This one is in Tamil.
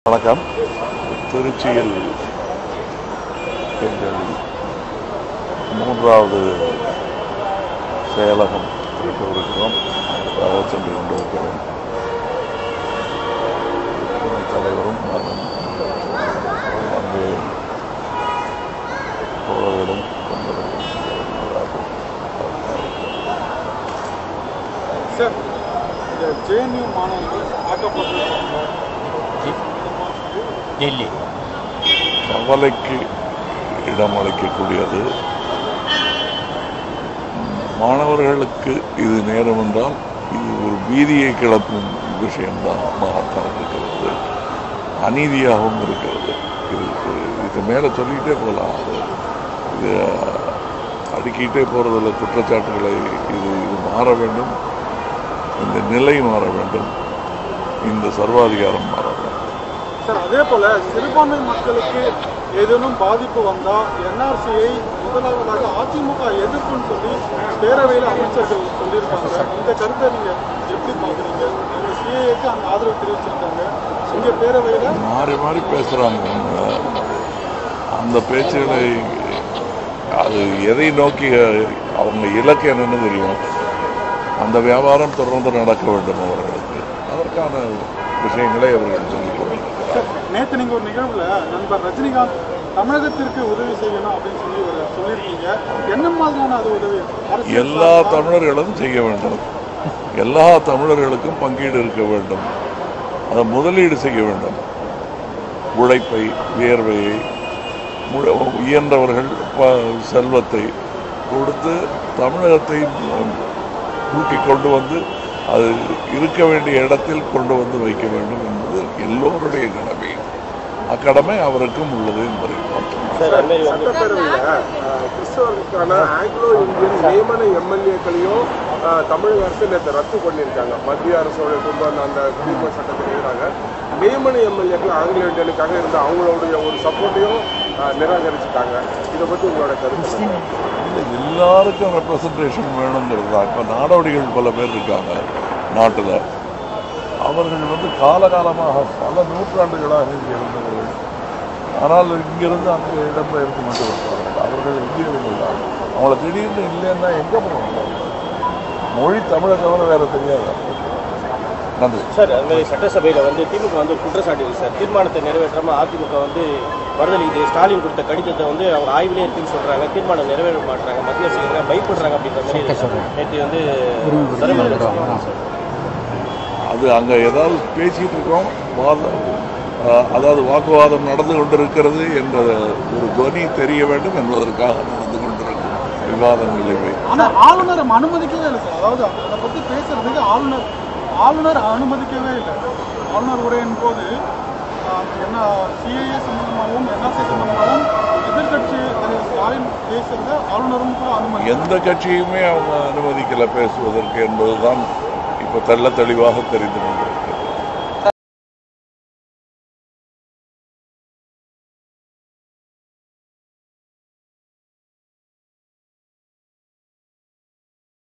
வணக்கம் திருச்சியில் எங்கள் மூன்றாவது செயலகம் இருக்கிறோம் அதற்காக சென்று கொண்டிருக்கிறோம் துணைத் தலைவரும் நானும் அங்கே தோழர்களும் கொண்டிருக்கிறோம் சார் இந்த ஜேஎன்யூ மாணவர்கள் தாக்கப்பட்டிருக்காங்க டெல்லி கவலைக்கு இடமளிக்கக்கூடியது மாணவர்களுக்கு இது நேரம் என்றால் இது ஒரு பீதியை கிளப்பும் விஷயம்தான் இருக்கிறது அநீதியாகவும் இருக்கிறது இது இதுக்கு மேலே சொல்லிக்கிட்டே போகலாம் அது இது அடுக்கிட்டே போகிறதில் குற்றச்சாட்டுகளை இது இது மாற வேண்டும் இந்த நிலை மாற வேண்டும் இந்த சர்வாதிகாரம் மாற வேண்டும் சார் அதே போல சிறுபான்மை மக்களுக்கு ஏதேனும் பாதிப்பு வந்தா என்ஆர்சியை முதலாவதாக அதிமுக எதிர்ப்புன்னு சொல்லி பேரவையில் அமைச்சர்கள் சொல்லியிருக்காங்க இந்த கருத்தை நீங்க எப்படி பாக்குறீங்க இந்த சிஏக்கு அந்த ஆதரவு தெரிவிச்சிருக்காங்க இங்க பேரவையில மாறி மாறி பேசுகிறாங்க அந்த பேச்சுகளை அது எதை நோக்கி அவங்க இலக்கு என்னன்னு தெரியும் அந்த வியாபாரம் தொடர்ந்து நடக்க வேண்டும் அவர்களுக்கு அதற்கான விஷயங்களை அவர்கள் சொல்லிக் கொண்டிருக்கிறார் சார் நேற்று நீங்க ஒரு நிகழ்வுல நண்பர் ரஜினிகாந்த் தமிழகத்திற்கு உதவி செய்யணும் அப்படின்னு சொல்லி ஒரு சொல்லியிருக்கீங்க என்ன மாதிரியான அது உதவி அரசியல் எல்லா சார்பா? தமிழர்களும் செய்ய வேண்டும் எல்லா தமிழர்களுக்கும் பங்கீடு இருக்க வேண்டும் அதை முதலீடு செய்ய வேண்டும் உழைப்பை வியர்வையை முழ- இயன்றவர்கள் ப- செல்வத்தை கொடுத்து தமிழகத்தை தூக்கி கொண்டு வந்து அது இருக்க வேண்டிய இடத்தில் கொண்டு வந்து வைக்க வேண்டும் என்பது எல்லோருடைய கடமை அக்கடமை அவருக்கும் உள்ளது என்பதை பார்த்தோம் சார் அது மாதிரி வந்து சட்டப்பேரவையில் அஹ், கிறிஸ்தவர்களுக்கான ஆங்கிலோ இந்தியன் நியமன எம்எல்ஏக்களையும் தமிழக அரசு நேற்று ரத்து பண்ணியிருக்காங்க மத்திய அரசோட கொண்டு வந்த அந்த குடியுரிமை சட்டத்துக்கு எதிராக நியமன எம்எல்ஏக்கள் ஆங்கிலோ இந்தியனுக்காக இருந்த அவங்களுடைய ஒரு சப்போர்ட்டையும் நிராகரிச்சுட்டாங்க இதை பற்றி உங்களோட கருத்து என்ன? இல்லை எல்லாருக்கும் ரெப்ரசன்டேஷன் வேணுங்கிறது தான் இப்போ நாடோடிகள் பல பேர் இருக்காங்க நாட்டில் அவர்கள் வந்து காலகாலமாக பல நூற்றாண்டுகளாக இங்கே இருந்தவர்கள் ஆனால் இங்கிருந்து அங்கே இடம்பெயர்ந்து மட்டும் வருவார்கள் அவர்கள் எங்கே இருந்தாங்க அவங்கள திடீர்னு இல்லைன்னா எங்கே போவாங்க மொழி தமிழை தவிர வேற தெரியாது நன்றி சார் அது மாதிரி சட்டசபையில் வந்து திமுக வந்து குற்றச்சாட்டு இருக்கு சார் தீர்மானத்தை நிறைவேற்றாம அதிமுக வந்து மறுதளிக்குது ஸ்டாலின் கொடுத்த கடிதத்தை வந்து அவங்க ஆய்விலே இருக்குன்னு சொல்றாங்க தீர்மானம் நிறைவேற மாட்டாங்க மத்திய அரசு எதிராக பயப்படுறாங்க அப்படின்ற மாதிரி இருக்கு. நேற்று வந்து தருமபுரி சார். அது அங்கே ஏதாவது பேசிட்டு இருக்கோம் வாதம் அஹ், அதாவது வாக்குவாதம் நடந்து கொண்டிருக்கிறது என்ற ஒரு துவனி தெரிய வேண்டும் என்பதற்காக நடந்து கொண்டிருக்கும் விவாதங்கள் இவை ஆனா ஆளுநர் அனுமதிக்கவே இல்லை சார் அதாவது அதை பத்தி பேசுறதுக்கு ஆளுநர் ஆளுநர் அனுமதிக்கவே இல்லை ஆளுநர் உரையின் போது ஆஹ், என்ன சிஏஏ சம்பந்தமாகவும் என்ஆர்சி சம்பந்தமாகவும் எதிர்கட்சி தலைவர் ஸ்டாலின் பேசுறத ஆளுநரும் கூட அனுமதி எந்த கட்சியுமே அவங்க அனுமதிக்கல பேசுவதற்கு என்பதுதான் இப்போ தெள்ள தெளிவாக தெரிந்து கொண்டிருக்கிறது